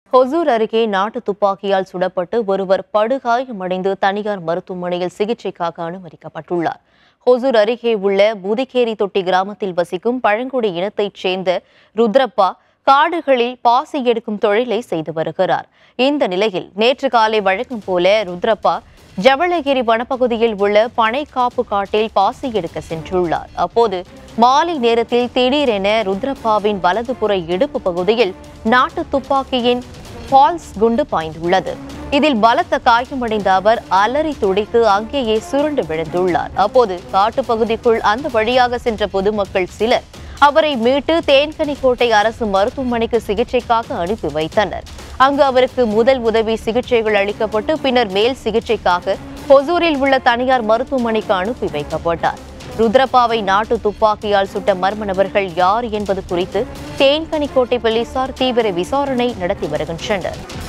ஹொசூர் அருகே நாட்டு துப்பாக்கியால் சுடப்பட்டு ஒருவர் படுகாயமடைந்து தனியார் மருத்துவமனையில் சிகிச்சைக்காக அனுமதிக்கப்பட்டுள்ளார் ஹொசூர் அருகே உள்ள முதிகேரி தொட்டி கிராமத்தில் வசிக்கும் பழங்குடி இனத்தைச் சேர்ந்த ருத்ரப்பா காடுகளில் பாசி எடுக்கும் தொழிலை செய்து வருகிறார் இந்த நிலையில் நேற்று காலை வழக்கம் போல ருத்ரப்பா ஜவளகிரி வனப்பகுதியில் உள்ள பனைக்காப்பு காட்டில் பாசி எடுக்க சென்றுள்ளார் அப்போது மாலை நேரத்தில் திடீரென ருத்ரப்பாவின் வலதுபுற இடுப்பு பகுதியில் நாட்டு துப்பாக்கியின் ஃபால்ஸ் குண்டு பாய்ந்துள்ளது இதில் பலத்த காயமடைந்த அவர் அலறி துடித்து அங்கேயே சுருண்டு விழுந்துள்ளார் அப்போது காட்டுப்பகுதிக்குள் அந்த வழியாக சென்ற பொதுமக்கள் சிலர் அவரை மீட்டு தேன்கனிக்கோட்டை அரசு மருத்துவமனைக்கு சிகிச்சைக்காக அனுப்பி வைத்தனர் அங்கு அவருக்கு முதல் உதவி சிகிச்சைகள் அளிக்கப்பட்டு பின்னர் மேல் சிகிச்சைக்காக ஹொசூரில் உள்ள தனியார் மருத்துவமனைக்கு அனுப்பி வைக்கப்பட்டார் ருத்ரப்பாவை நாட்டு துப்பாக்கியால் சுட்ட மர்ம நபர்கள் யார் என்பது குறித்து தேன்கனிக்கோட்டை போலீசார் தீவிர விசாரணை நடத்தி வருகின்றனர்